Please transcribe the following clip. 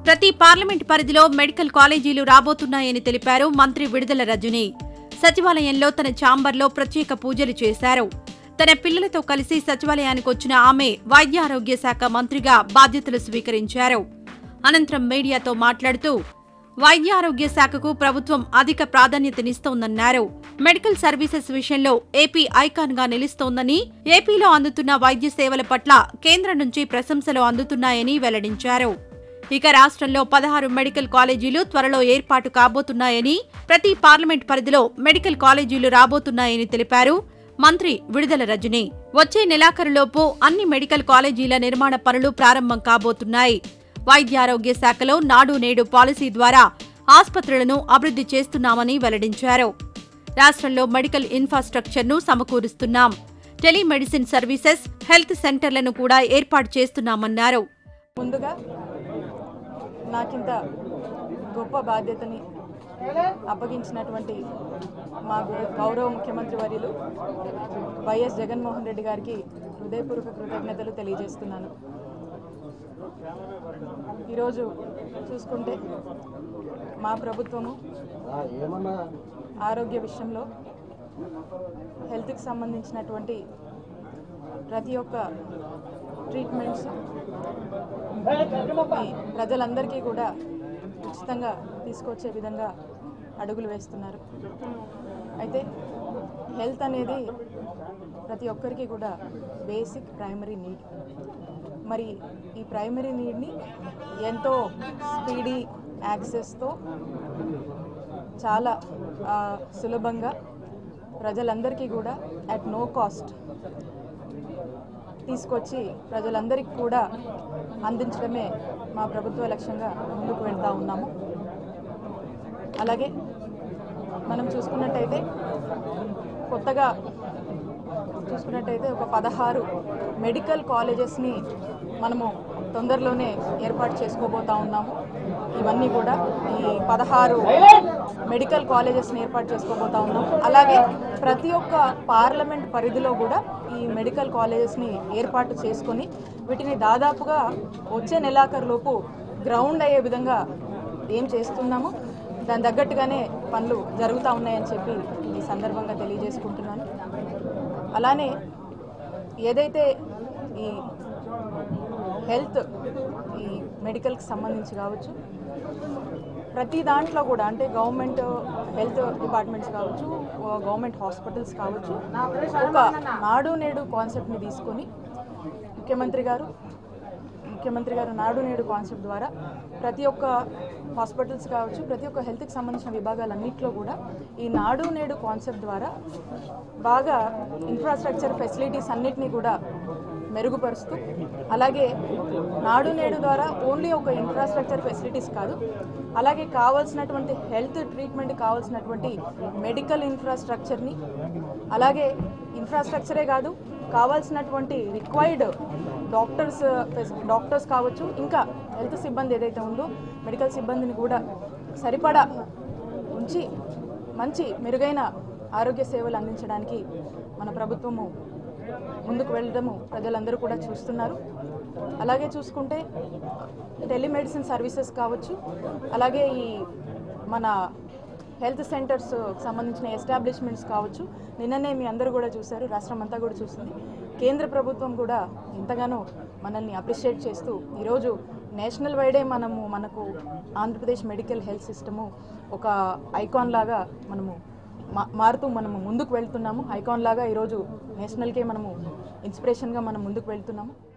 ప్రతి పార్లమెంట్ పరిధిలో మెడికల్ కాలేజీలు రాబోతున్నాయని తెలిపారు మంత్రి విడుదల రజని సచివాలయంలో తన ఛాంబర్లో ప్రత్యేక పూజలు చేశారు తన పిల్లలతో కలిసి సచివాలయానికి వచ్చిన ఆమె వైద్య ఆరోగ్య శాఖ మంత్రిగా బాధ్యతలు స్వీకరించారు అనంతరం మీడియాతో మాట్లాడుతూ వైద్య ఆరోగ్య శాఖకు ప్రభుత్వం అధిక ప్రాధాన్యతనిస్తోందన్నారు మెడికల్ సర్వీసెస్ విషయంలో ఏపీ ఐకాన్ గా నిలుస్తోందని ఏపీలో అందుతున్న వైద్య సేవల పట్ల కేంద్రం నుంచి ప్రశంసలు అందుతున్నాయని వెల్లడించారు ఇక రాష్ట్రంలో పదహారు మెడికల్ కాలేజీలు త్వరలో ఏర్పాటు కాబోతున్నాయని ప్రతి పార్లమెంట్ పరిధిలో మెడికల్ కాలేజీలు రాబోతున్నాయని తెలిపారు మంత్రి విడుదల రజని వచ్చే నెలాఖరులోపు అన్ని మెడికల్ కాలేజీల నిర్మాణ పనులు ప్రారంభం కాబోతున్నాయి వైద్యారోగ్య శాఖలో నాడు నేడు పాలసీ ద్వారా ఆసుపత్రులను అభివృద్ధి చేస్తున్నామని వెల్లడించారు రాష్ట్రంలో మెడికల్ ఇన్ఫ్రాస్ట్రక్చర్ను సమకూరుస్తున్నాం టెలిమెడిసిన్ సర్వీసెస్ హెల్త్ సెంటర్లను కూడా ఏర్పాటు చేస్తున్నామన్నారు ముందుగా నాకింత గొప్ప బాధ్యతని అప్పగించినటువంటి మా గు- గౌరవ ముఖ్యమంత్రి వర్యులు వైఎస్ జగన్మోహన్ రెడ్డి గారికి హృదయపూర్వక కృతజ్ఞతలు తెలియజేస్తున్నాను ఈరోజు చూసుకుంటే మా ప్రభుత్వము ఆరోగ్య విషయంలో హెల్త్కి సంబంధించినటువంటి ప్రతి ఒక్క ట్రీట్మెంట్స్ ఈ ప్రజలందరికీ కూడా ఉచితంగా తీసుకొచ్చే విధంగా అడుగులు వేస్తున్నారు అయితే హెల్త్ అనేది ప్రతి ఒక్కరికి కూడా బేసిక్ ప్రైమరీ నీడ్ మరి ఈ ప్రైమరీ నీడ్ని ఎంతో స్పీడీ యాక్సెస్తో చాలా ఆ, సులభంగా ప్రజలందరికీ కూడా అట్ నో కాస్ట్ తీసుకొచ్చి ప్రజలందరికీ కూడా అందించడమే మా ప్రభుత్వ లక్ష్యంగా ముందుకు వెళ్తూ ఉన్నాము అలాగే మనం చూసుకున్నట్టయితే కొత్తగా చూసుకున్నట్టయితే ఒక పదహారు మెడికల్ కాలేజెస్ని మనము తొందరలోనే ఏర్పాటు చేసుకోబోతా ఉన్నాము ఇవన్నీ కూడా ఈ పదహారు మెడికల్ కాలేజెస్ని ఏర్పాటు చేసుకోబోతా ఉన్నాము అలాగే ప్రతి ఒక్క పార్లమెంట్ పరిధిలో కూడా ఈ మెడికల్ కాలేజెస్ని ఏర్పాటు చేసుకొని వీటిని దాదాపుగా వచ్చే నెలాఖరులోపు గ్రౌండ్ అయ్యే విధంగా ఏం చేస్తున్నామో దాని తగ్గట్టుగానే పనులు జరుగుతూ ఉన్నాయని చెప్పి ఈ సందర్భంగా తెలియజేసుకుంటున్నాను అలానే ఏదైతే ఈ హెల్త్ ఈ మెడికల్కి సంబంధించి కావచ్చు ప్రతి దాంట్లో కూడా అంటే గవర్నమెంట్ హెల్త్ డిపార్ట్మెంట్స్ కావచ్చు గవర్నమెంట్ హాస్పిటల్స్ కావచ్చు ఒక నాడు నేడు కాన్సెప్ట్ని తీసుకొని ముఖ్యమంత్రి గారు ముఖ్యమంత్రి గారు నాడు నేడు కాన్సెప్ట్ ద్వారా ప్రతి ఒక్క హాస్పిటల్స్ కావచ్చు ప్రతి ఒక్క హెల్త్కి సంబంధించిన విభాగాలన్నింటిలో కూడా ఈ నాడు నేడు కాన్సెప్ట్ ద్వారా బాగా ఇన్ఫ్రాస్ట్రక్చర్ ఫెసిలిటీస్ అన్నిటినీ కూడా మెరుగుపరుస్తూ అలాగే నాడు నేడు ద్వారా ఓన్లీ ఒక ఇన్ఫ్రాస్ట్రక్చర్ ఫెసిలిటీస్ కాదు అలాగే కావాల్సినటువంటి హెల్త్ ట్రీట్మెంట్ కావాల్సినటువంటి మెడికల్ ఇన్ఫ్రాస్ట్రక్చర్ని అలాగే ఇన్ఫ్రాస్ట్రక్చరే కాదు కావాల్సినటువంటి రిక్వైర్డ్ డాక్టర్స్ డాక్టర్స్ కావచ్చు ఇంకా హెల్త్ సిబ్బంది ఏదైతే ఉందో మెడికల్ సిబ్బందిని కూడా సరిపడా ఉంచి మంచి మెరుగైన ఆరోగ్య సేవలు అందించడానికి మన ప్రభుత్వము ముందుకు వెళ్ళడము ప్రజలందరూ కూడా చూస్తున్నారు అలాగే చూసుకుంటే టెలిమెడిసిన్ సర్వీసెస్ కావచ్చు అలాగే ఈ మన హెల్త్ సెంటర్స్ సంబంధించిన ఎస్టాబ్లిష్మెంట్స్ కావచ్చు నిన్ననే మీ అందరూ కూడా చూశారు రాష్ట్రం అంతా కూడా చూస్తుంది కేంద్ర ప్రభుత్వం కూడా ఎంతగానో మనల్ని అప్రిషియేట్ చేస్తూ ఈరోజు నేషనల్ వైడే మనము మనకు ఆంధ్రప్రదేశ్ మెడికల్ హెల్త్ సిస్టము ఒక ఐకాన్ లాగా మనము మా- మారుతూ మనము ముందుకు వెళ్తున్నాము ఐకాన్ లాగా ఈరోజు నేషనల్కే మనము ఇన్స్పిరేషన్గా మనం ముందుకు వెళ్తున్నాము